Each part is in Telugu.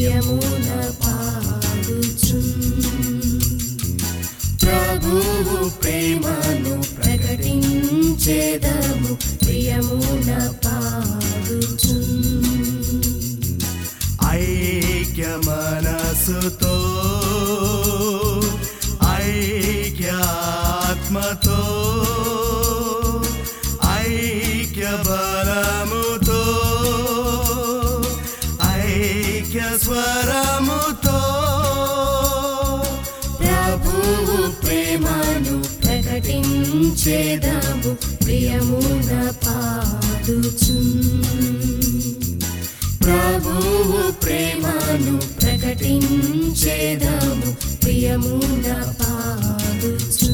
ప్రియమున పాడుచు ప్రభువు ప్రేమను ప్రకటించేదము ప్రియమున పాడుచు ఐక్య మనసుతో ఐక్యాత్మతో ఐక్య బలముతో ఐక్య స్వరముతో ప్రభువు ప్రేమను ప్రకటించేదము ప్రియమున పాడుచు ప్రభువు ప్రేమను ప్రకటించేదము ప్రియమున పాడుచు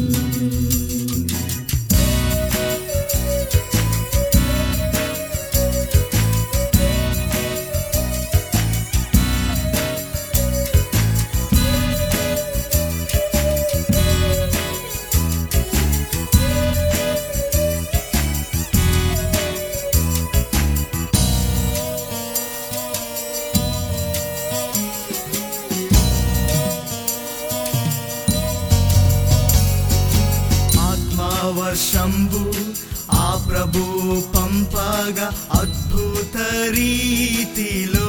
ఆత్మవర్షంబు ఆ ప్రభు పంపగా అద్భుత రీతిలో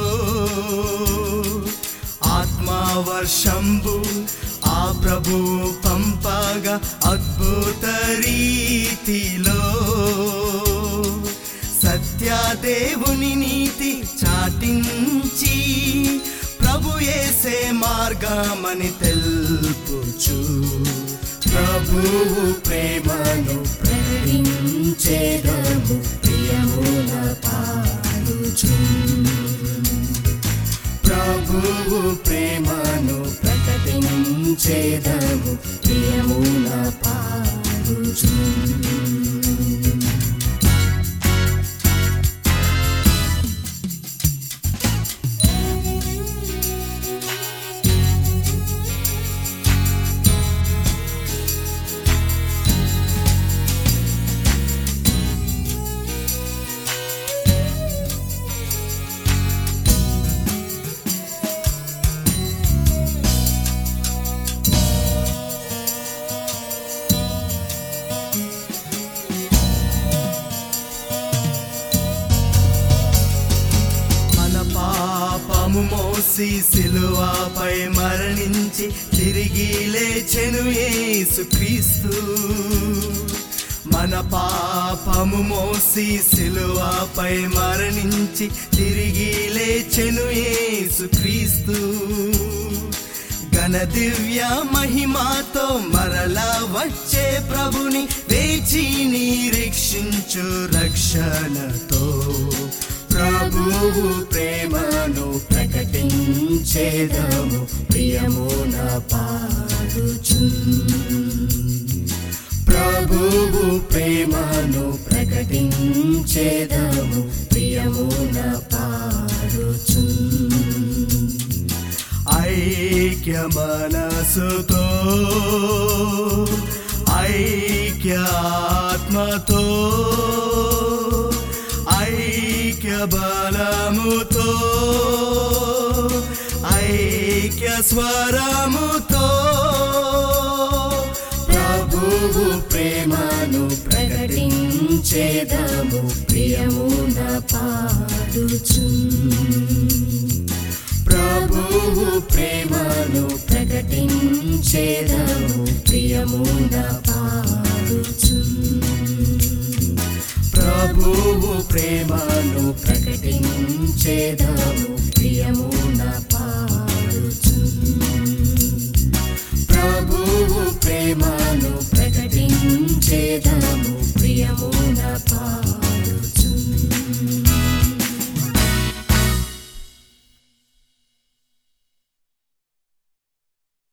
ఆత్మవర్షంబు ఆ ప్రభు పంపగా అద్భుత రీతిలో సత్యదేవుని నీతి చాటించి ప్రభు ఏసే మార్గమని తెలుపుచు ప్రభువు ప్రేమను ప్రకటించేదము ప్రియమున పాడుచు ప్రభువు ప్రేమను ప్రకటించేదము ప్రియమున పాడుచు మన పాపము మోసి సిలువపై మరణించి తిరిగి లేచెను యేసు క్రీస్తు మన పాపము మోసి సిలువపై మరణించి తిరిగి లేచెను యేసు క్రీస్తు ఘన దివ్య మహిమాతో మరలా వచ్చే ప్రభుని వేచి నిరీక్షించు రక్షణతో ప్రభువు ప్రేమను ప్రకటించేదము ప్రియమున పాడుచు ప్రభువు ప్రేమను ప్రకటించేదము ప్రియమున పాడుచు ఐక్య మనసుతో ఐక్యాత్మతో ఐక్య బలముతో ఐక్య స్వరముతో ప్రభువు ప్రేమను ప్రకటించేదము ప్రియమున పాడుచు ప్రభువు ప్రేమను ప్రకటించేదము ప్రియమున పాడుచు ప్రభువు ప్రేమను ప్రకటించేదము